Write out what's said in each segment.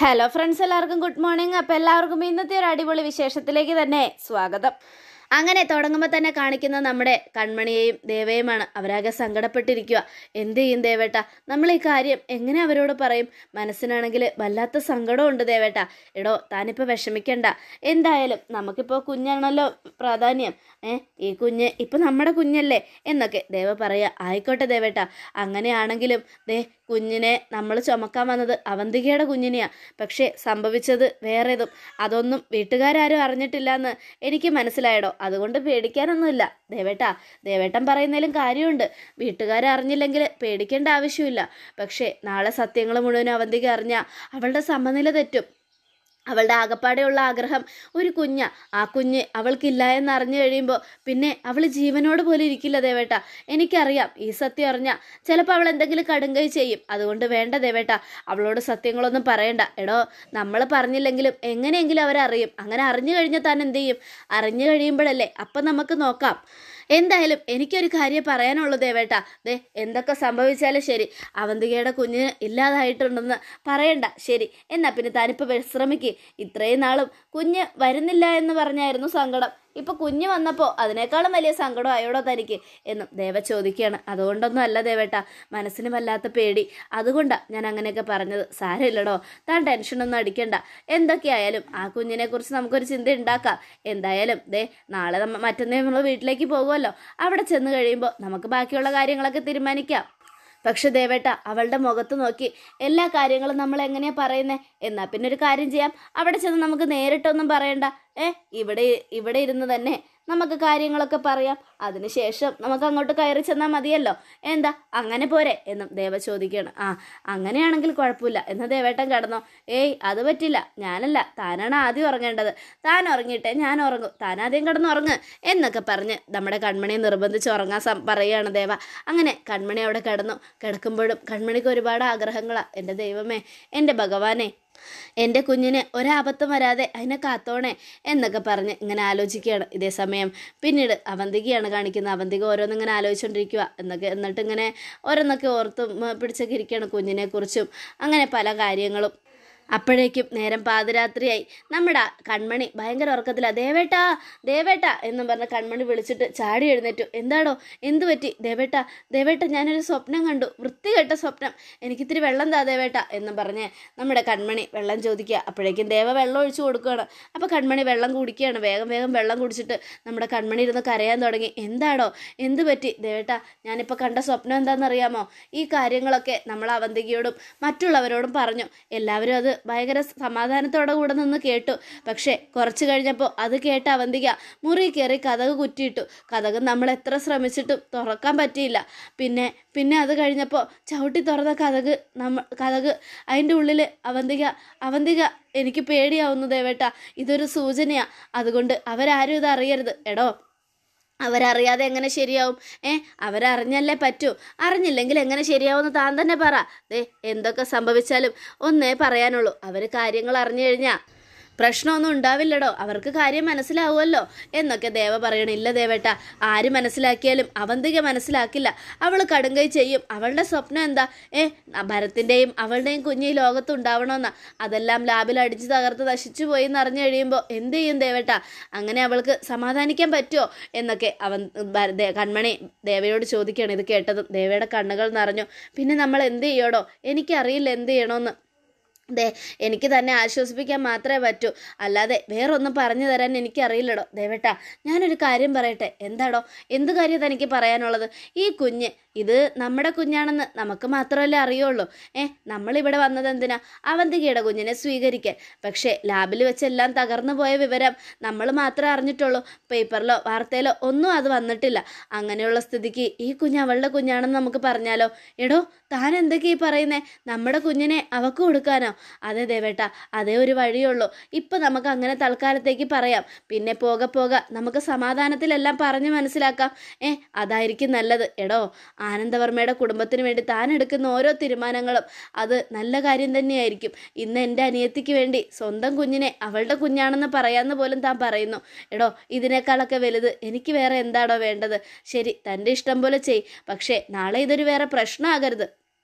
hello friends എല്ലാവർക്കും good morning അപ്പം എല്ലാവർക്കും ഇന്നത്തെ ഒരു അടിപൊളി വിശേഷത്തിലേക്ക് തന്നെ സ്വാഗതം അങ്ങനെ തുടങ്ങുമ്പോൾ തന്നെ കാണിക്കുന്ന നമ്മുടെ കൺമണിയെയും ദേവയുമാണ് അവരാകെ സങ്കടപ്പെട്ടിരിക്കുക എന്ത് ചെയ്യും ദേവേട്ട നമ്മൾ ഈ കാര്യം എങ്ങനെ അവരോട് പറയും മനസ്സിനാണെങ്കിൽ വല്ലാത്ത സങ്കടമുണ്ട് ദേവേട്ട എടോ താനിപ്പോൾ വിഷമിക്കണ്ട എന്തായാലും നമുക്കിപ്പോൾ കുഞ്ഞാണല്ലോ പ്രാധാന്യം ഏ ഈ കുഞ്ഞ് ഇപ്പം നമ്മുടെ കുഞ്ഞല്ലേ എന്നൊക്കെ ദേവ പറയുക ആയിക്കോട്ടെ ദേവേട്ട അങ്ങനെയാണെങ്കിലും ദേ കുഞ്ഞിനെ നമ്മൾ ചുമക്കാൻ വന്നത് അവന്തികയുടെ കുഞ്ഞിനെയാ പക്ഷേ സംഭവിച്ചത് വേറേതും അതൊന്നും വീട്ടുകാരും അറിഞ്ഞിട്ടില്ല എന്ന് എനിക്ക് മനസ്സിലായടോ അതുകൊണ്ട് പേടിക്കാനൊന്നുമില്ല ദേവേട്ടാ ദേവേട്ടൻ പറയുന്നതിലും കാര്യമുണ്ട് വീട്ടുകാരെ അറിഞ്ഞില്ലെങ്കിൽ പേടിക്കേണ്ട ആവശ്യമില്ല പക്ഷേ നാളെ സത്യങ്ങൾ മുഴുവൻ അവന്തിക അറിഞ്ഞാൽ അവളുടെ സമനില തെറ്റും അവളുടെ ആകപ്പാടെയുള്ള ആഗ്രഹം ഒരു കുഞ്ഞ ആ കുഞ്ഞ് അവൾക്കില്ല എന്ന് അറിഞ്ഞു കഴിയുമ്പോൾ പിന്നെ അവൾ ജീവനോട് പോലും ഇരിക്കില്ല ദേവേട്ട എനിക്കറിയാം ഈ സത്യം അറിഞ്ഞാൽ ചിലപ്പോൾ അവൾ എന്തെങ്കിലും കടുങ്കൈ ചെയ്യും അതുകൊണ്ട് വേണ്ട ദേവേട്ട അവളോട് സത്യങ്ങളൊന്നും പറയണ്ട എടോ നമ്മൾ പറഞ്ഞില്ലെങ്കിലും എങ്ങനെയെങ്കിലും അവരറിയും അങ്ങനെ അറിഞ്ഞു കഴിഞ്ഞാൽ താൻ എന്ത് ചെയ്യും അറിഞ്ഞു കഴിയുമ്പോഴല്ലേ അപ്പം നമുക്ക് നോക്കാം എന്തായാലും എനിക്കൊരു കാര്യം പറയാനുള്ളൂ ദേവേട്ട ദേ എന്തൊക്കെ സംഭവിച്ചാലും ശരി അവന്തികയുടെ കുഞ്ഞിന് ഇല്ലാതായിട്ടുണ്ടെന്ന് പറയണ്ട ശരി എന്നാ പിന്നെ താനിപ്പോൾ വിശ്രമിക്ക് ഇത്രയും നാളും കുഞ്ഞ് വരുന്നില്ല എന്ന് പറഞ്ഞായിരുന്നു സങ്കടം ഇപ്പൊ കുഞ്ഞ് വന്നപ്പോൾ അതിനേക്കാളും വലിയ സങ്കടം ആയോടോ തനിക്ക് എന്നും ദേവ ചോദിക്കുകയാണ് അതുകൊണ്ടൊന്നും അല്ല ദേവേട്ട മനസ്സിന് വല്ലാത്ത പേടി അതുകൊണ്ടാ ഞാൻ അങ്ങനെയൊക്കെ പറഞ്ഞത് സാരമില്ലടോ താൻ ടെൻഷനൊന്നും അടിക്കണ്ട എന്തൊക്കെയായാലും ആ കുഞ്ഞിനെ കുറിച്ച് നമുക്കൊരു ചിന്ത ഉണ്ടാക്കാം എന്തായാലും ദേ നാളെ നമ്മ മറ്റന്നേ നമ്മൾ വീട്ടിലേക്ക് പോകുമല്ലോ അവിടെ ചെന്ന് കഴിയുമ്പോൾ നമുക്ക് ബാക്കിയുള്ള കാര്യങ്ങളൊക്കെ തീരുമാനിക്കാം പക്ഷെ ദേവേട്ട അവളുടെ മുഖത്ത് നോക്കി എല്ലാ കാര്യങ്ങളും നമ്മൾ എങ്ങനെയാ പറയുന്നേ എന്നാ പിന്നെ ഒരു കാര്യം ചെയ്യാം അവിടെ ചെന്ന് നമുക്ക് നേരിട്ടൊന്നും പറയണ്ട ഏ ഇവിടെ ഇവിടെ ഇരുന്ന് തന്നെ നമുക്ക് കാര്യങ്ങളൊക്കെ പറയാം അതിനുശേഷം നമുക്ക് അങ്ങോട്ട് കയറി ചെന്നാൽ മതിയല്ലോ എന്താ അങ്ങനെ പോരെ എന്നും ദേവ ചോദിക്കുകയാണ് ആ അങ്ങനെയാണെങ്കിൽ കുഴപ്പമില്ല എന്ന് ദേവേട്ടൻ കിടന്നോ ഏയ് അത് പറ്റില്ല ഞാനല്ല താനാണ് ആദ്യം ഉറങ്ങേണ്ടത് താൻ ഉറങ്ങിയിട്ടേ ഞാൻ ഉറങ്ങും താൻ ആദ്യം കിടന്ന് ഉറങ്ങ് എന്നൊക്കെ പറഞ്ഞ് നമ്മുടെ കൺമണിയെ നിർബന്ധിച്ച് ഉറങ്ങാൻ സം പറയുകയാണ് ദേവ അങ്ങനെ കൺമണി അവിടെ കിടന്നു കിടക്കുമ്പോഴും കൺമണിക്ക് ഒരുപാട് ആഗ്രഹങ്ങളാണ് എൻ്റെ ദൈവമേ എൻ്റെ ഭഗവാനെ എൻ്റെ കുഞ്ഞിന് ഒരാപത്തും വരാതെ അതിനെ കാത്തോണേ എന്നൊക്കെ പറഞ്ഞ് ഇങ്ങനെ ആലോചിക്കുകയാണ് ഇതേ സമയം പിന്നീട് അവന്തികയാണ് കാണിക്കുന്നത് അവന്തിക ഓരോന്നിങ്ങനെ ആലോചിച്ചുകൊണ്ടിരിക്കുക എന്നൊക്കെ എന്നിട്ട് ഇങ്ങനെ ഓരോന്നൊക്കെ ഓർത്തും ഉം, പിടിച്ചൊക്കെ ഇരിക്കുകയാണ് കുഞ്ഞിനെക്കുറിച്ചും അങ്ങനെ പല കാര്യങ്ങളും അപ്പോഴേക്കും നേരം പാതിരാത്രിയായി നമ്മുടെ കൺമണി ഭയങ്കര ഉറക്കത്തിലാ ദേവേട്ടാ ദേവേട്ടാ എന്നും പറഞ്ഞ കൺമണി വിളിച്ചിട്ട് ചാടി എഴുന്നേറ്റു എന്താടോ എന്തു പറ്റി ദേവേട്ടാ ദേവേട്ട ഞാനൊരു സ്വപ്നം കണ്ടു വൃത്തികെട്ട സ്വപ്നം എനിക്കിത്തിരി വെള്ളം താ ദേവേട്ട എന്നും പറഞ്ഞ് നമ്മുടെ കൺമണി വെള്ളം ചോദിക്കുക അപ്പോഴേക്കും ദേവ വെള്ളം ഒഴിച്ചു കൊടുക്കുകയാണ് അപ്പോൾ കൺമണി വെള്ളം കുടിക്കുകയാണ് വേഗം വേഗം വെള്ളം കുടിച്ചിട്ട് നമ്മുടെ കൺമണി ഇരുന്ന് കരയാൻ തുടങ്ങി എന്താടോ എന്തു പറ്റി ദേവേട്ട ഞാനിപ്പോൾ കണ്ട സ്വപ്നം എന്താണെന്നറിയാമോ ഈ കാര്യങ്ങളൊക്കെ നമ്മൾ അവന്തികയോടും മറ്റുള്ളവരോടും പറഞ്ഞു എല്ലാവരും അത് ഭയങ്കര സമാധാനത്തോടെ കൂടെ നിന്ന് കേട്ടു പക്ഷേ കുറച്ച് കഴിഞ്ഞപ്പോൾ അത് കേട്ട അവന്തിക മുറി കയറി കഥക് കുറ്റിയിട്ടു കഥക് നമ്മൾ എത്ര ശ്രമിച്ചിട്ടും തുറക്കാൻ പറ്റിയില്ല പിന്നെ പിന്നെ അത് കഴിഞ്ഞപ്പോൾ ചവിട്ടി തുറന്ന കഥക് നമ്മ കഥക് അതിൻ്റെ ഉള്ളിൽ അവന്തിക അവന്തിക എനിക്ക് പേടിയാവുന്നു ദേവേട്ട ഇതൊരു സൂചനയാ അതുകൊണ്ട് അവരാരും ഇത് അറിയരുത് എടോ അവരറിയാതെ എങ്ങനെ ശരിയാവും ഏ അവരറിഞ്ഞല്ലേ പറ്റൂ അറിഞ്ഞില്ലെങ്കിൽ എങ്ങനെ ശരിയാവുമെന്ന് താൻ തന്നെ പറ ദേ എന്തൊക്കെ സംഭവിച്ചാലും ഒന്നേ പറയാനുള്ളൂ അവർ കാര്യങ്ങൾ അറിഞ്ഞു കഴിഞ്ഞാൽ പ്രശ്നമൊന്നും ഉണ്ടാവില്ലടോ അവർക്ക് കാര്യം മനസ്സിലാവുമല്ലോ എന്നൊക്കെ ദേവ പറയണില്ല ദേവേട്ട ആര് മനസ്സിലാക്കിയാലും അവന്തിക മനസ്സിലാക്കില്ല അവൾ കടുങ്കൈ ചെയ്യും അവളുടെ സ്വപ്നം എന്താ ഏ ഭരത്തിൻ്റെയും അവളുടെയും കുഞ്ഞ് ഈ ലോകത്ത് ഉണ്ടാവണമെന്നാ അതെല്ലാം ലാബിൽ അടിച്ച് തകർത്ത് നശിച്ചു പോയി എന്ന് അറിഞ്ഞു കഴിയുമ്പോൾ എന്ത് ചെയ്യും ദേവേട്ട അങ്ങനെ അവൾക്ക് സമാധാനിക്കാൻ പറ്റുമോ എന്നൊക്കെ അവൻ ഭര- ദേ- കൺമണി ദേവയോട് ചോദിക്കുകയാണ് ഇത് കേട്ടതും ദേവയുടെ കണ്ണുകൾ നിറഞ്ഞു പിന്നെ നമ്മൾ എന്ത് ചെയ്യണോ എനിക്കറിയില്ല എന്ത് ചെയ്യണമെന്ന് ദേ എനിക്ക് തന്നെ ആശ്വസിപ്പിക്കാൻ മാത്രമേ പറ്റൂ അല്ലാതെ വേറൊന്നും പറഞ്ഞു തരാൻ എനിക്കറിയില്ലടോ ദേവേട്ടാ ഞാനൊരു കാര്യം പറയട്ടെ എന്താടോ എന്ത് കാര്യം തനിക്ക് പറയാനുള്ളത് ഈ കുഞ്ഞ് ഇത് നമ്മുടെ കുഞ്ഞാണെന്ന് നമുക്ക് മാത്രമല്ലേ അറിയുള്ളൂ ഏ നമ്മളിവിടെ വന്നത് എന്തിനാ അവന്തികയുടെ കുഞ്ഞിനെ സ്വീകരിക്കാൻ പക്ഷേ ലാബിൽ വെച്ചെല്ലാം തകർന്നു പോയ വിവരം നമ്മൾ മാത്രമേ അറിഞ്ഞിട്ടുള്ളൂ പേപ്പറിലോ വാർത്തയിലോ ഒന്നും അത് വന്നിട്ടില്ല അങ്ങനെയുള്ള സ്ഥിതിക്ക് ഈ കുഞ്ഞ് അവളുടെ കുഞ്ഞാണെന്ന് നമുക്ക് പറഞ്ഞാലോ എടോ താൻ എന്തൊക്കെയാ ഈ പറയുന്നേ നമ്മുടെ കുഞ്ഞിനെ അവക്ക് കൊടുക്കാനോ അതെ ദേവേട്ട അതേ ഒരു വഴിയുള്ളൂ ഇപ്പം നമുക്ക് അങ്ങനെ തൽക്കാലത്തേക്ക് പറയാം പിന്നെ പോകെ പോകെ നമുക്ക് സമാധാനത്തിലെല്ലാം പറഞ്ഞ് മനസ്സിലാക്കാം ഏ അതായിരിക്കും നല്ലത് എടോ ആനന്ദവർമ്മയുടെ കുടുംബത്തിന് വേണ്ടി താൻ എടുക്കുന്ന ഓരോ തീരുമാനങ്ങളും അത് നല്ല കാര്യം തന്നെയായിരിക്കും ഇന്ന് എൻ്റെ അനിയത്തിക്ക് വേണ്ടി സ്വന്തം കുഞ്ഞിനെ അവളുടെ കുഞ്ഞാണെന്ന് പറയാമെന്ന് പോലും താൻ പറയുന്നു എടോ ഇതിനേക്കാളൊക്കെ വലുത് എനിക്ക് വേറെ എന്താടോ വേണ്ടത് ശരി തൻ്റെ ഇഷ്ടം പോലെ ചെയ് പക്ഷേ നാളെ ഇതൊരു വേറെ പ്രശ്നമാകരുത്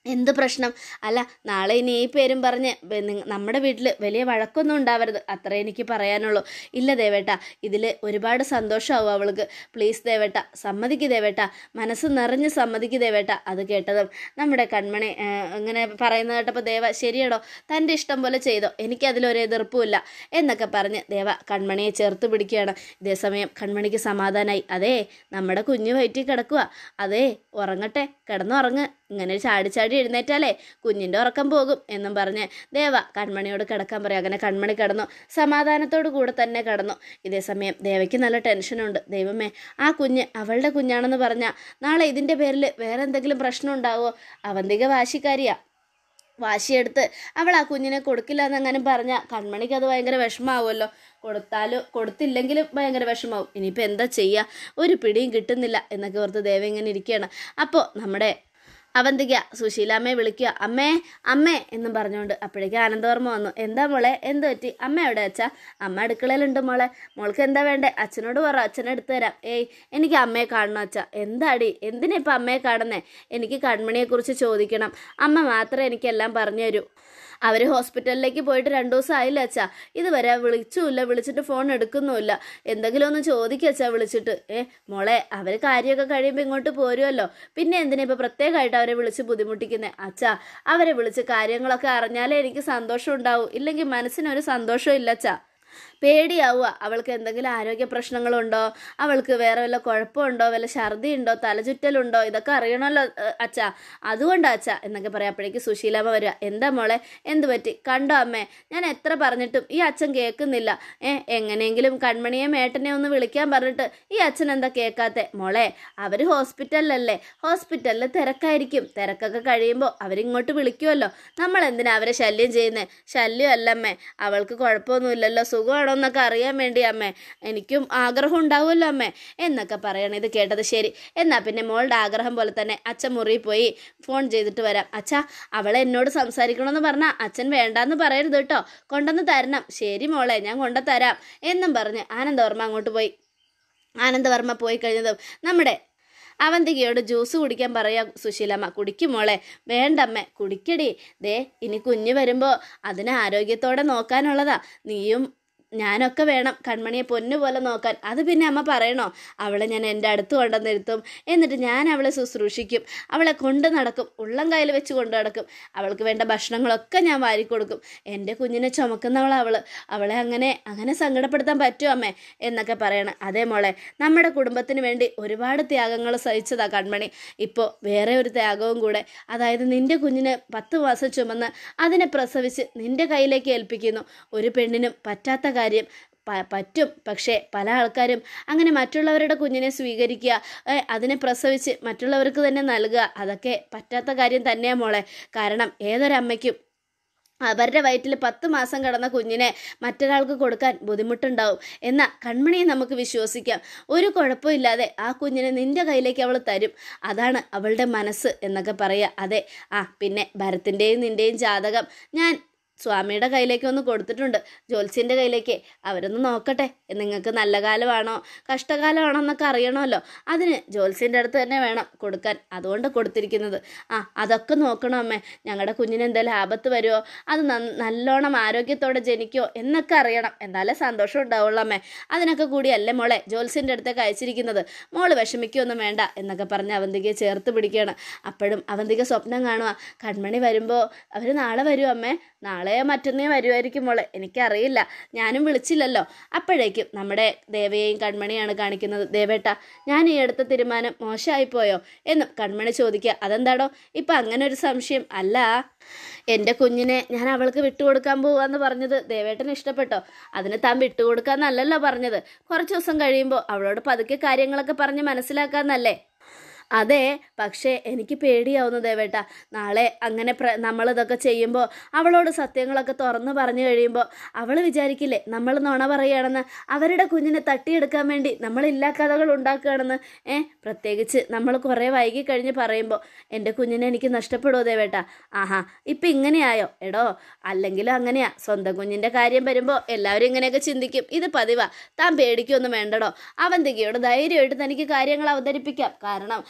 എന്ത് പ്രശ്നം അല്ല നാളെ ഇനി ഈ പേരും പറഞ്ഞ് ബ- നിങ്ങ- നമ്മുടെ വീട്ടിൽ വലിയ വഴക്കൊന്നും ഉണ്ടാവരുത് അത്രേ എനിക്ക് പറയാനുള്ളൂ ഇല്ല ദേവേട്ട ഇതിൽ ഒരുപാട് സന്തോഷമാവും അവൾക്ക് പ്ലീസ് ദേവേട്ട സമ്മതിക്ക് ദേവേട്ട മനസ്സ് നിറഞ്ഞ് സമ്മതിക്ക് ദേവേട്ട അത് കേട്ടതും നമ്മുടെ കൺമണി ആ, ഇങ്ങനെ പറയുന്നത് കേട്ടപ്പോൾ ദേവ ശരിയടോ തൻ്റെ ഇഷ്ടം പോലെ ചെയ്തോ എനിക്കതിലൊരു എതിർപ്പുമില്ല എന്നൊക്കെ പറഞ്ഞ് ദേവ കൺമണിയെ ചേർത്ത് പിടിക്കുകയാണ് ഇതേസമയം കൺമണിക്ക് സമാധാനമായി അതേ നമ്മുടെ കുഞ്ഞു വയറ്റിൽ കിടക്കുക അതേ ഉറങ്ങട്ടെ കിടന്നുറങ്ങ് ഇങ്ങനെ ചാടി ചാടി എഴുന്നേറ്റാലേ കുഞ്ഞിൻ്റെ ഉറക്കം പോകും എന്നും പറഞ്ഞ് ദേവ കൺമണിയോട് കിടക്കാൻ പറയും അങ്ങനെ കൺമണി കിടന്നു സമാധാനത്തോടു കൂടെ തന്നെ കിടന്നു ഇതേസമയം ദേവയ്ക്ക് നല്ല ടെൻഷനുണ്ട് ദൈവമേ ആ കുഞ്ഞ് അവളുടെ കുഞ്ഞാണെന്ന് പറഞ്ഞാൽ നാളെ ഇതിൻ്റെ പേരിൽ വേറെ എന്തെങ്കിലും പ്രശ്നം ഉണ്ടാവുമോ അവന്തിക വാശിക്കാരിയാ വാശിയെടുത്ത് അവൾ ആ കുഞ്ഞിനെ കൊടുക്കില്ല എന്നെങ്ങാനും പറഞ്ഞാൽ കൺമണിക്ക് അത് ഭയങ്കര വിഷമാവുമല്ലോ കൊടുത്താലും കൊടുത്തില്ലെങ്കിലും ഭയങ്കര വിഷമാവും ഇനിയിപ്പോൾ എന്താ ചെയ്യുക ഒരു പിടിയും കിട്ടുന്നില്ല എന്നൊക്കെ ഓർത്ത് ദേവ ഇങ്ങനെ ഇരിക്കുകയാണ് അപ്പോൾ നമ്മുടെ അവന്തിക സുശീലാമ്മയെ വിളിക്കുക അമ്മേ അമ്മേ എന്നും പറഞ്ഞുകൊണ്ട് അപ്പോഴേക്കും ആനന്ദവർമ്മ വന്നു എന്താ മോളെ എന്ത് പറ്റി അമ്മ എവിടെ അച്ഛാ അമ്മ അടുക്കളയിലുണ്ട് മോളെ മോൾക്ക് എന്താ വേണ്ടേ അച്ഛനോട് പറ അച്ഛനെ എടുത്തു തരാം ഏയ് എനിക്ക് അമ്മയെ കാണണം അച്ഛാ എന്താടി എന്തിനാ ഇപ്പം അമ്മയെ കാണുന്നേ എനിക്ക് കൺമണിയെക്കുറിച്ച് ചോദിക്കണം അമ്മ മാത്രമേ എനിക്കെല്ലാം പറഞ്ഞു തരൂ അവർ ഹോസ്പിറ്റലിലേക്ക് പോയിട്ട് രണ്ടു ദിവസം ആയില്ല അച്ഛാ ഇതുവരെ വിളിച്ചുമില്ല വിളിച്ചിട്ട് ഫോൺ എടുക്കുന്നുമില്ല എന്തെങ്കിലും ഒന്ന് ചോദിക്കുക അച്ഛാ വിളിച്ചിട്ട് ഏ മോളെ അവർ കാര്യമൊക്കെ കഴിയുമ്പോൾ ഇങ്ങോട്ട് പോരുമല്ലോ പിന്നെ എന്തിനാ ഇപ്പോൾ പ്രത്യേകമായിട്ട് അവരെ വിളിച്ച് ബുദ്ധിമുട്ടിക്കുന്നത് അച്ഛാ അവരെ വിളിച്ച് കാര്യങ്ങളൊക്കെ അറിഞ്ഞാലേ എനിക്ക് സന്തോഷം ഉണ്ടാവും ഇല്ലെങ്കിൽ മനസ്സിനൊരു സന്തോഷം ഇല്ല അച്ഛാ പേടിയാവുക അവൾക്ക് എന്തെങ്കിലും ആരോഗ്യ പ്രശ്നങ്ങളുണ്ടോ അവൾക്ക് വേറെ വല്ല കുഴപ്പമുണ്ടോ വല്ല ഛർദി ഉണ്ടോ തലചുറ്റലുണ്ടോ ഇതൊക്കെ അറിയണമല്ലോ ഏ, അച്ഛാ അതുകൊണ്ടാ അച്ഛാ എന്നൊക്കെ പറയാം അപ്പോഴേക്ക് സുശീലാമ്മ വരിക എന്താ മോളെ എന്ത് പറ്റി കണ്ടോ അമ്മേ ഞാൻ എത്ര പറഞ്ഞിട്ടും ഈ അച്ഛൻ കേൾക്കുന്നില്ല ഏ എങ്ങനെയെങ്കിലും കൺമണിയെ മേട്ടനെ ഒന്ന് വിളിക്കാൻ പറഞ്ഞിട്ട് ഈ അച്ഛൻ എന്താ കേൾക്കാത്തെ മോളെ അവർ ഹോസ്പിറ്റലിലല്ലേ ഹോസ്പിറ്റലിൽ തിരക്കായിരിക്കും തിരക്കൊക്കെ കഴിയുമ്പോൾ അവരിങ്ങോട്ട് വിളിക്കുമല്ലോ നമ്മൾ എന്തിനാ അവരെ ശല്യം ചെയ്യുന്നത് ശല്യം അല്ലമ്മേ അവൾക്ക് കുഴപ്പമൊന്നുമില്ലല്ലോ സുഖമാണോ എന്നൊക്കെ അറിയാൻ വേണ്ടി അമ്മേ എനിക്കും ആഗ്രഹം ഉണ്ടാവുമല്ലോ അമ്മേ എന്നൊക്കെ പറയണം ഇത് കേട്ടത് ശരി എന്നാൽ പിന്നെ മോളുടെ ആഗ്രഹം പോലെ തന്നെ അച്ഛൻ മുറിയിൽ പോയി ഫോൺ ചെയ്തിട്ട് വരാം അച്ഛാ അവളെ എന്നോട് സംസാരിക്കണമെന്ന് പറഞ്ഞാൽ അച്ഛൻ വേണ്ടാന്ന് പറയരുത് കേട്ടോ കൊണ്ടുവന്ന് തരണം ശരി മോളെ ഞാൻ കൊണ്ടു തരാം എന്നും പറഞ്ഞ് ആനന്ദവർമ്മ അങ്ങോട്ട് പോയി ആനന്ദവർമ്മ പോയി കഴിഞ്ഞതും നമ്മുടെ അവന്തികയോട് ജ്യൂസ് കുടിക്കാൻ പറയാ സുശീലമ്മ കുടിക്കും മോളെ വേണ്ടമ്മേ കുടിക്കടി ദേ ഇനി കുഞ്ഞ് വരുമ്പോൾ അതിനെ ആരോഗ്യത്തോടെ നോക്കാനുള്ളതാ നീയും ഞാനൊക്കെ വേണം കൺമണിയെ പൊന്നു പോലെ നോക്കാൻ അത് പിന്നെ അമ്മ പറയണോ അവളെ ഞാൻ എൻ്റെ അടുത്ത് കൊണ്ടുവന്നിരുത്തും എന്നിട്ട് ഞാൻ അവളെ ശുശ്രൂഷിക്കും അവളെ കൊണ്ട് നടക്കും ഉള്ളം കയ്യിൽ വെച്ച് കൊണ്ട് നടക്കും അവൾക്ക് വേണ്ട ഭക്ഷണങ്ങളൊക്കെ ഞാൻ വാരിക്കൊടുക്കും എൻ്റെ കുഞ്ഞിനെ ചുമക്കുന്നവൾ അവൾ അവളെ അങ്ങനെ അങ്ങനെ സങ്കടപ്പെടുത്താൻ പറ്റുമോ അമ്മേ എന്നൊക്കെ പറയണം അതേ മോളെ നമ്മുടെ കുടുംബത്തിന് വേണ്ടി ഒരുപാട് ത്യാഗങ്ങൾ സഹിച്ചതാ കൺമണി ഇപ്പോൾ വേറെ ഒരു ത്യാഗവും കൂടെ അതായത് നിന്റെ കുഞ്ഞിന് പത്ത് മാസം ചുമന്ന് അതിനെ പ്രസവിച്ച് നിന്റെ കയ്യിലേക്ക് ഏൽപ്പിക്കുന്നു ഒരു പെണ്ണിനും പറ്റാത്ത കാര്യം പ- പറ്റും പക്ഷേ പല ആൾക്കാരും അങ്ങനെ മറ്റുള്ളവരുടെ കുഞ്ഞിനെ സ്വീകരിക്കുക ഏ, അതിനെ പ്രസവിച്ച് മറ്റുള്ളവർക്ക് തന്നെ നൽകുക അതൊക്കെ പറ്റാത്ത കാര്യം തന്നെയാണ് മോളെ കാരണം ഏതൊരമ്മയ്ക്കും അവരുടെ വയറ്റിൽ പത്ത് മാസം കിടന്ന കുഞ്ഞിനെ മറ്റൊരാൾക്ക് കൊടുക്കാൻ ബുദ്ധിമുട്ടുണ്ടാവും എന്നാൽ കൺമണിയെ നമുക്ക് വിശ്വസിക്കാം ഒരു കുഴപ്പമില്ലാതെ ആ കുഞ്ഞിനെ നിന്റെ കയ്യിലേക്ക് അവൾ തരും അതാണ് അവളുടെ മനസ്സ് എന്നൊക്കെ പറയുക അതെ ആ പിന്നെ ഭരത്തിൻ്റെയും നിൻ്റെയും ജാതകം ഞാൻ സ്വാമിയുടെ കയ്യിലേക്ക് ഒന്ന് കൊടുത്തിട്ടുണ്ട് ജ്യോത്സ്യൻ്റെ കയ്യിലേക്ക് അവരൊന്ന് നോക്കട്ടെ നിങ്ങൾക്ക് നല്ല കാലമാണോ കഷ്ടകാലമാണോ എന്നൊക്കെ അറിയണമല്ലോ അതിന് ജ്യോത്സ്യൻ്റെ അടുത്ത് തന്നെ വേണം കൊടുക്കാൻ അതുകൊണ്ട് കൊടുത്തിരിക്കുന്നത് ആ അതൊക്കെ നോക്കണം അമ്മേ ഞങ്ങളുടെ കുഞ്ഞിന് എന്തെങ്കിലും ആപത്ത് വരുമോ അത് നന്ന- നല്ലോണം ആരോഗ്യത്തോടെ ജനിക്കുമോ എന്നൊക്കെ അറിയണം എന്നാലേ സന്തോഷം ഉണ്ടാവുള്ളൂ അമ്മേ അതിനൊക്കെ കൂടിയല്ലേ മോളെ ജ്യോത്സ്യൻ്റെ അടുത്തേക്ക് അയച്ചിരിക്കുന്നത് മോള് വിഷമിക്കൊന്നും വേണ്ട എന്നൊക്കെ പറഞ്ഞ് അവന്തികയെ ചേർത്ത് പിടിക്കുകയാണ് അപ്പോഴും അവന്തിക സ്വപ്നം കാണുക കൺമണി വരുമ്പോൾ അവർ നാളെ വരും അമ്മേ നാളെയോ മറ്റന്നേ വരുമായിരിക്കും മോളെ എനിക്കറിയില്ല ഞാനും വിളിച്ചില്ലല്ലോ അപ്പോഴേക്കും നമ്മുടെ ദേവയെയും കൺമണിയാണ് കാണിക്കുന്നത് ദേവേട്ട ഞാൻ ഈ എടുത്ത തീരുമാനം മോശമായിപ്പോയോ എന്നും കൺമണി ചോദിക്കുക അതെന്താടോ ഇപ്പം അങ്ങനെ ഒരു സംശയം അല്ല എൻ്റെ കുഞ്ഞിനെ ഞാൻ അവൾക്ക് വിട്ടുകൊടുക്കാൻ പോവാന്ന് പറഞ്ഞത് ദേവേട്ടന് ഇഷ്ടപ്പെട്ടോ അതിന് താൻ വിട്ടുകൊടുക്കാന്നല്ലല്ലോ പറഞ്ഞത് കുറച്ച് ദിവസം കഴിയുമ്പോൾ അവളോട് പതുക്കെ കാര്യങ്ങളൊക്കെ പറഞ്ഞ് മനസ്സിലാക്കാന്നല്ലേ അതെ പക്ഷേ എനിക്ക് പേടിയാവുന്നു ദേവേട്ട നാളെ അങ്ങനെ പ്ര നമ്മളിതൊക്കെ ചെയ്യുമ്പോൾ അവളോട് സത്യങ്ങളൊക്കെ തുറന്നു പറഞ്ഞു കഴിയുമ്പോൾ അവൾ വിചാരിക്കില്ലേ നമ്മൾ നുണ പറയുകയാണെന്ന് അവരുടെ കുഞ്ഞിനെ തട്ടിയെടുക്കാൻ വേണ്ടി നമ്മൾ ഇല്ലാ കഥകൾ ഉണ്ടാക്കുകയാണെന്ന് ഏ പ്രത്യേകിച്ച് നമ്മൾ കുറേ വൈകി കഴിഞ്ഞ് പറയുമ്പോൾ എൻ്റെ കുഞ്ഞിനെ എനിക്ക് നഷ്ടപ്പെടുമോ ദേവേട്ട ആഹാ ഇപ്പം ഇങ്ങനെയായോ എടോ അല്ലെങ്കിലും അങ്ങനെയാ സ്വന്തം കുഞ്ഞിൻ്റെ കാര്യം വരുമ്പോൾ എല്ലാവരും ഇങ്ങനെയൊക്കെ ചിന്തിക്കും ഇത് പതിവാ താൻ പേടിക്കൊന്നും വേണ്ടടോ അവന്തികയോട് ധൈര്യമായിട്ട് തനിക്ക് കാര്യങ്ങൾ അവതരിപ്പിക്കാം കാരണം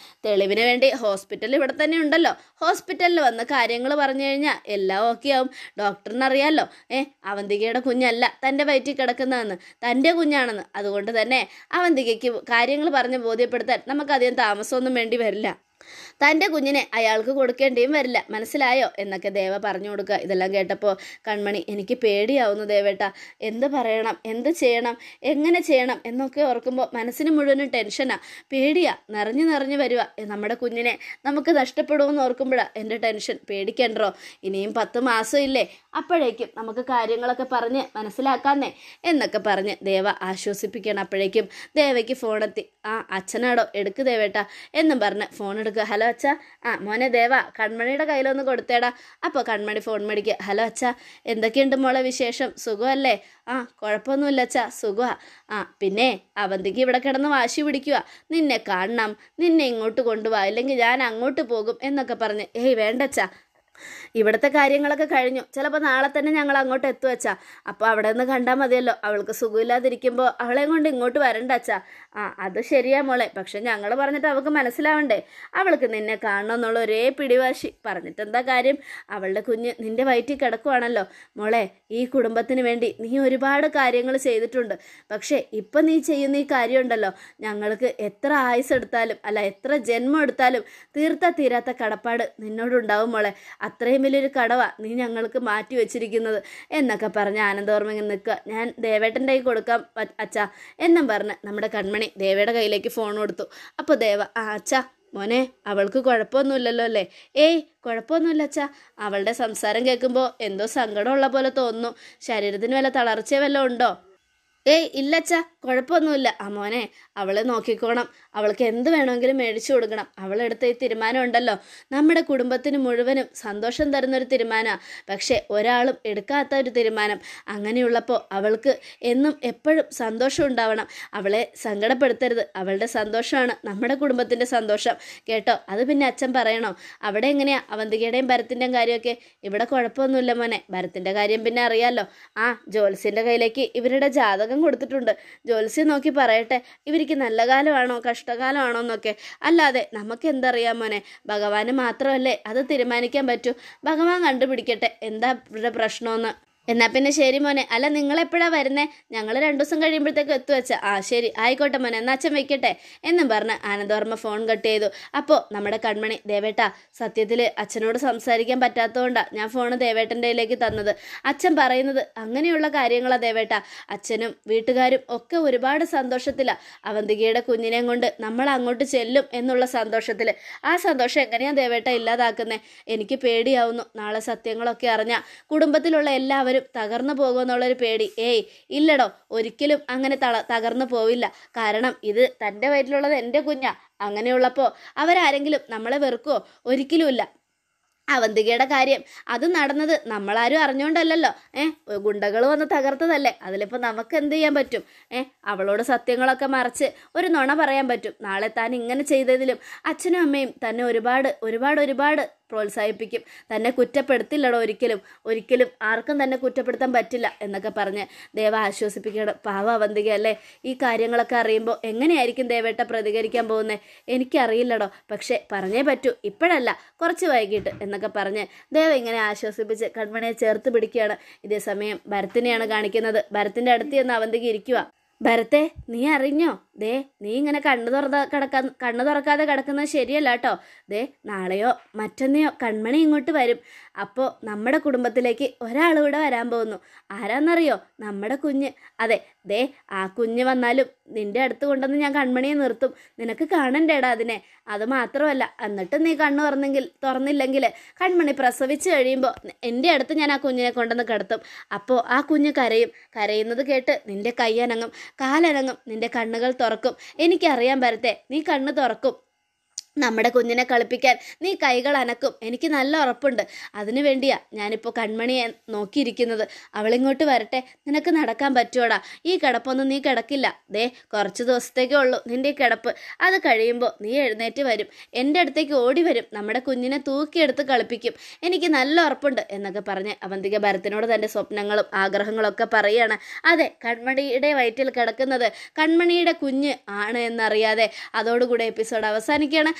തെളിവിന് വേണ്ടി ഹോസ്പിറ്റൽ ഇവിടെ തന്നെ ഉണ്ടല്ലോ ഹോസ്പിറ്റലിൽ വന്ന് കാര്യങ്ങൾ പറഞ്ഞു കഴിഞ്ഞാൽ എല്ലാം ഓക്കെ ആവും ഡോക്ടറിനറിയാലോ ഏ അവന്തികയുടെ കുഞ്ഞല്ല തൻ്റെ വയറ്റിൽ കിടക്കുന്നതെന്ന് തൻ്റെ കുഞ്ഞാണെന്ന് അതുകൊണ്ട് തന്നെ അവന്തികയ്ക്ക് കാര്യങ്ങൾ പറഞ്ഞ് ബോധ്യപ്പെടുത്താൻ നമുക്കധികം താമസമൊന്നും വേണ്ടി വരില്ല തൻ്റെ കുഞ്ഞിനെ അയാൾക്ക് കൊടുക്കേണ്ടിയും വരില്ല മനസ്സിലായോ എന്നൊക്കെ ദേവ പറഞ്ഞു കൊടുക്കുക ഇതെല്ലാം കേട്ടപ്പോൾ കൺമണി എനിക്ക് പേടിയാവുന്നു ദേവേട്ട എന്ത് പറയണം എന്ത് ചെയ്യണം എങ്ങനെ ചെയ്യണം എന്നൊക്കെ ഓർക്കുമ്പോൾ മനസ്സിന് മുഴുവനും ടെൻഷനാ പേടിയാ നിറഞ്ഞു നിറഞ്ഞു വരിക നമ്മുടെ കുഞ്ഞിനെ നമുക്ക് നഷ്ടപ്പെടുമെന്ന് ഓർക്കുമ്പോഴാണ് എൻ്റെ ടെൻഷൻ പേടിക്കണ്ടോ ഇനിയും പത്ത് മാസം ഇല്ലേ അപ്പോഴേക്കും നമുക്ക് കാര്യങ്ങളൊക്കെ പറഞ്ഞ് മനസ്സിലാക്കാന്നേ എന്നൊക്കെ പറഞ്ഞ് ദേവ ആശ്വസിപ്പിക്കണം അപ്പോഴേക്കും ദേവയ്ക്ക് ഫോണെത്തി ആ അച്ഛനാടോ എടുക്ക് ദേവേട്ട എന്നും പറഞ്ഞ് ഫോൺ എടുക്കുക ഹലോ അച്ഛ ആ മോനെ ദേവ കൺമണിയുടെ കയ്യിലൊന്ന് കൊടുത്തേടാ അപ്പോൾ കൺമണി ഫോൺ മേടിക്കുക ഹലോ അച്ഛ എന്തൊക്കെയുണ്ട് മോളെ വിശേഷം സുഖമല്ലേ ആ കുഴപ്പമൊന്നുമില്ല അച്ഛ സുഖമാ ആ പിന്നെ അവന്തിക്ക് ഇവിടെ കിടന്ന് വാശി പിടിക്കുക നിന്നെ കാണണം നിന്നെ ഇങ്ങോട്ട് കൊണ്ടുപോവാ അല്ലെങ്കിൽ ഞാൻ അങ്ങോട്ട് പോകും എന്നൊക്കെ പറഞ്ഞ് ഏയ് വേണ്ടച്ചാ ഇവിടുത്തെ കാര്യങ്ങളൊക്കെ കഴിഞ്ഞു ചിലപ്പോൾ നാളെ തന്നെ ഞങ്ങൾ അങ്ങോട്ട് എത്തുവച്ചാ അപ്പോൾ അവിടെ നിന്ന് കണ്ടാൽ മതിയല്ലോ അവൾക്ക് സുഖമില്ലാതിരിക്കുമ്പോൾ അവളെ കൊണ്ട് ഇങ്ങോട്ട് വരണ്ട അച്ഛാ ആ അത് ശരിയാ മോളെ പക്ഷെ ഞങ്ങൾ പറഞ്ഞിട്ട് അവൾക്ക് മനസ്സിലാവണ്ടേ അവൾക്ക് നിന്നെ കാണണം എന്നുള്ള ഒരേ പിടിവാശി പറഞ്ഞിട്ട് എന്താ കാര്യം അവളുടെ കുഞ്ഞ് നിന്റെ വയറ്റിൽ കിടക്കുവാണല്ലോ മോളെ ഈ കുടുംബത്തിന് വേണ്ടി നീ ഒരുപാട് കാര്യങ്ങൾ ചെയ്തിട്ടുണ്ട് പക്ഷേ ഇപ്പം നീ ചെയ്യുന്ന ഈ കാര്യമുണ്ടല്ലോ ഞങ്ങൾക്ക് എത്ര ആയുസ് എടുത്താലും അല്ല എത്ര ജന്മം എടുത്താലും തീർത്ത തീരാത്ത കടപ്പാട് നിന്നോടുണ്ടാവും മോളെ അത്രയും വലിയൊരു കടവാ നീ ഞങ്ങൾക്ക് മാറ്റി വെച്ചിരിക്കുന്നത് എന്നൊക്കെ പറഞ്ഞ് ആനന്ദോർമ്മ ഇങ്ങനെ നിൽക്കുക ഞാൻ ദേവേട്ടൻ്റെ കൈ കൊടുക്കാം പ- അച്ഛാ എന്നും പറഞ്ഞ് നമ്മുടെ കൺമണി ദേവയുടെ കയ്യിലേക്ക് ഫോൺ കൊടുത്തു അപ്പോൾ ദേവ ആ അച്ഛാ മോനെ അവൾക്ക് കുഴപ്പമൊന്നുമില്ലല്ലോ അല്ലേ ഏയ് കുഴപ്പമൊന്നുമില്ല അച്ഛാ അവളുടെ സംസാരം കേൾക്കുമ്പോൾ എന്തോ സങ്കടമുള്ള പോലെ തോന്നുന്നു ശരീരത്തിന് വല്ല തളർച്ച വല്ലതും ഉണ്ടോ ഏയ് ഇല്ലച്ചാ കുഴപ്പമൊന്നുമില്ല ആ മോനെ അവളെ നോക്കിക്കോണം അവൾക്ക് എന്ത് വേണമെങ്കിലും മേടിച്ചു കൊടുക്കണം അവളെടുത്ത ഈ തീരുമാനം ഉണ്ടല്ലോ നമ്മുടെ കുടുംബത്തിന് മുഴുവനും സന്തോഷം തരുന്നൊരു തീരുമാനമാണ് പക്ഷേ ഒരാളും എടുക്കാത്ത ഒരു തീരുമാനം അങ്ങനെയുള്ളപ്പോൾ അവൾക്ക് എന്നും എപ്പോഴും സന്തോഷം ഉണ്ടാവണം അവളെ സങ്കടപ്പെടുത്തരുത് അവളുടെ സന്തോഷമാണ് നമ്മുടെ കുടുംബത്തിൻ്റെ സന്തോഷം കേട്ടോ അത് പിന്നെ അച്ഛൻ പറയണോ അവിടെ എങ്ങനെയാ അവന്തികയുടെയും ഭരത്തിൻ്റെയും കാര്യമൊക്കെ ഇവിടെ കുഴപ്പമൊന്നുമില്ല മോനെ ഭരത്തിൻ്റെ കാര്യം പിന്നെ അറിയാലോ ആ ജോൽസിൻ്റെ കയ്യിലേക്ക് ഇവരുടെ ജാതകം കൊടുത്തിട്ടുണ്ട് ജോത്സ്യം നോക്കി പറയട്ടെ ഇവർക്ക് നല്ല കാലമാണോ കഷ്ടകാലമാണോ എന്നൊക്കെ അല്ലാതെ നമുക്ക് എന്തറിയാം മോനെ ഭഗവാന് മാത്രമല്ലേ അത് തീരുമാനിക്കാൻ പറ്റൂ ഭഗവാൻ കണ്ടുപിടിക്കട്ടെ എന്താ ഇവരുടെ പ്രശ്നമെന്ന് എന്നാ പിന്നെ ശരി മോനെ അല്ല നിങ്ങൾ എപ്പോഴാ വരുന്നേ ഞങ്ങൾ രണ്ടു ദിവസം കഴിയുമ്പോഴത്തേക്ക് എത്തുവച്ച ആ ശരി ആയിക്കോട്ടെ മോനെ എന്നാ അച്ഛൻ വെക്കട്ടെ എന്നും പറഞ്ഞ് ആനന്ദവർമ്മ ഫോൺ കട്ട് ചെയ്തു അപ്പോൾ നമ്മുടെ കൺമണി ദേവേട്ട സത്യത്തിൽ അച്ഛനോട് സംസാരിക്കാൻ പറ്റാത്തതുകൊണ്ടാണ് ഞാൻ ഫോൺ ദേവേട്ടൻ്റെ കയ്യിലേക്ക് തന്നത് അച്ഛൻ പറയുന്നത് അങ്ങനെയുള്ള കാര്യങ്ങളാ ദേവേട്ട അച്ഛനും വീട്ടുകാരും ഒക്കെ ഒരുപാട് സന്തോഷത്തിലാണ് അവന്തികയുടെ കുഞ്ഞിനെയും കൊണ്ട് നമ്മൾ അങ്ങോട്ട് ചെല്ലും എന്നുള്ള സന്തോഷത്തിൽ ആ സന്തോഷം എങ്ങനെയാ ദേവേട്ട ഇല്ലാതാക്കുന്നേ എനിക്ക് പേടിയാവുന്നു നാളെ സത്യങ്ങളൊക്കെ അറിഞ്ഞാൽ കുടുംബത്തിലുള്ള എല്ലാവരും തകർന്നു പോകുമെന്നുള്ളൊരു പേടി ഏയ് ഇല്ലടോ ഒരിക്കലും അങ്ങനെ തള തകർന്നു പോവില്ല കാരണം ഇത് തൻ്റെ വയറ്റിലുള്ളത് എൻ്റെ കുഞ്ഞാ അങ്ങനെയുള്ളപ്പോൾ അവരാരെങ്കിലും നമ്മളെ വെറുക്കുമോ ഒരിക്കലുമില്ല അവന്തികയുടെ കാര്യം അത് നടന്നത് നമ്മളാരും അറിഞ്ഞുകൊണ്ടല്ലല്ലോ ഏ ഗുണ്ടകൾ വന്ന് തകർത്തതല്ലേ അതിലിപ്പോൾ നമുക്ക് എന്ത് ചെയ്യാൻ പറ്റും ഏ അവളോട് സത്യങ്ങളൊക്കെ മറച്ച് ഒരു നുണ പറയാൻ പറ്റും നാളെ താൻ ഇങ്ങനെ ചെയ്തതിലും അച്ഛനും അമ്മയും തന്നെ ഒരുപാട് ഒരുപാട് ഒരുപാട് പ്രോത്സാഹിപ്പിക്കും തന്നെ കുറ്റപ്പെടുത്തില്ലടോ ഒരിക്കലും ഒരിക്കലും ആർക്കും തന്നെ കുറ്റപ്പെടുത്താൻ പറ്റില്ല എന്നൊക്കെ പറഞ്ഞ് ദേവ ആശ്വസിപ്പിക്കണം പാവ അവന്തിക അല്ലേ ഈ കാര്യങ്ങളൊക്കെ അറിയുമ്പോൾ എങ്ങനെയായിരിക്കും ദേവേട്ട പ്രതികരിക്കാൻ പോകുന്നത് എനിക്കറിയില്ലടോ പക്ഷേ പറഞ്ഞേ പറ്റൂ ഇപ്പോഴല്ല കുറച്ച് വൈകിട്ട് എന്നൊക്കെ പറഞ്ഞ് ദേവ ഇങ്ങനെ ആശ്വസിപ്പിച്ച് കൺമണിയെ ചേർത്ത് പിടിക്കുകയാണ് ഇതേ സമയം ഭരത്തിനെയാണ് കാണിക്കുന്നത് ഭരത്തിൻ്റെ അടുത്ത് ചെന്ന് അവന്തിക ഇരിക്കുക ഭരത്തെ നീ അറിഞ്ഞോ ദേ നീ ഇങ്ങനെ കണ്ണു തുറന്ന കിടക്ക കണ്ണു തുറക്കാതെ കിടക്കുന്നത് ശരിയല്ല കേട്ടോ ദേ നാളെയോ മറ്റന്നെയോ കൺമണി ഇങ്ങോട്ട് വരും അപ്പോൾ നമ്മുടെ കുടുംബത്തിലേക്ക് ഒരാൾ കൂടെ വരാൻ പോകുന്നു ആരാന്നറിയോ നമ്മുടെ കുഞ്ഞ് അതെ ദേ ആ കുഞ്ഞ് വന്നാലും നിന്റെ അടുത്ത് കൊണ്ടുവന്ന് ഞാൻ കൺമണിയെ നിർത്തും നിനക്ക് കാണണ്ടേടാ അതിനെ അത് മാത്രമല്ല എന്നിട്ട് നീ കണ്ണു തുറന്നെങ്കിൽ തുറന്നില്ലെങ്കിൽ കൺമണി പ്രസവിച്ച് കഴിയുമ്പോൾ എൻ്റെ അടുത്ത് ഞാൻ ആ കുഞ്ഞിനെ കൊണ്ടുവന്ന് കിടത്തും അപ്പോൾ ആ കുഞ്ഞ് കരയും കരയുന്നത് കേട്ട് നിന്റെ കൈയനങ്ങും കാലനങ്ങും നിന്റെ കണ്ണുകൾ തുറക്കും എനിക്കറിയാൻ വരത്തെ നീ കണ്ണ് തുറക്കും നമ്മുടെ കുഞ്ഞിനെ കളിപ്പിക്കാൻ നീ കൈകൾ അനക്കും എനിക്ക് നല്ല ഉറപ്പുണ്ട് അതിനു വേണ്ടിയാ ഞാനിപ്പോൾ കൺമണിയെ നോക്കിയിരിക്കുന്നത് അവളിങ്ങോട്ട് വരട്ടെ നിനക്ക് നടക്കാൻ പറ്റുമോടാ ഈ കിടപ്പൊന്നും നീ കിടക്കില്ല ദേ കുറച്ച് ദിവസത്തേക്കേ ഉള്ളൂ നിന്റെ ഈ കിടപ്പ് അത് കഴിയുമ്പോൾ നീ എഴുന്നേറ്റ് വരും എൻ്റെ അടുത്തേക്ക് ഓടി വരും നമ്മുടെ കുഞ്ഞിനെ തൂക്കിയെടുത്ത് കളിപ്പിക്കും എനിക്ക് നല്ല ഉറപ്പുണ്ട് എന്നൊക്കെ പറഞ്ഞ് അവന്തിക ഭരത്തിനോട് തൻ്റെ സ്വപ്നങ്ങളും ആഗ്രഹങ്ങളൊക്കെ പറയുകയാണ് അതെ കൺമണിയുടെ വയറ്റിൽ കിടക്കുന്നത് കൺമണിയുടെ കുഞ്ഞ് ആണ് എന്നറിയാതെ അതോടുകൂടെ എപ്പിസോഡ് അവസാനിക്കുകയാണ്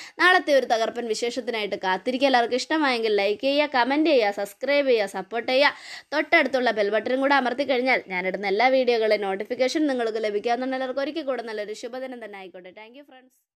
നാളത്തെ ഒരു തകർപ്പൻ വിശേഷത്തിനായിട്ട് കാത്തിരിക്കുക എല്ലാവർക്കും ഇഷ്ടമായെങ്കിൽ ലൈക്ക് ചെയ്യുക കമൻറ്റ് ചെയ്യുക സബ്സ്ക്രൈബ് ചെയ്യുക സപ്പോർട്ട് ചെയ്യുക തൊട്ടടുത്തുള്ള ബെൽ ബട്ടനും കൂടെ അമർത്തി കഴിഞ്ഞാൽ ഞാനിടുന്ന എല്ലാ വീഡിയോകളുടെ നോട്ടിഫിക്കേഷൻ നിങ്ങൾക്ക് ലഭിക്കാമെന്നുണ്ടെങ്കിൽ എല്ലാവർക്കും ഒരിക്കൽ കൂടെ നല്ലൊരു ശുഭദിനം തന്നെ ആയിക്കോട്ടെ താങ്ക് യു ഫ്രണ്ട്സ്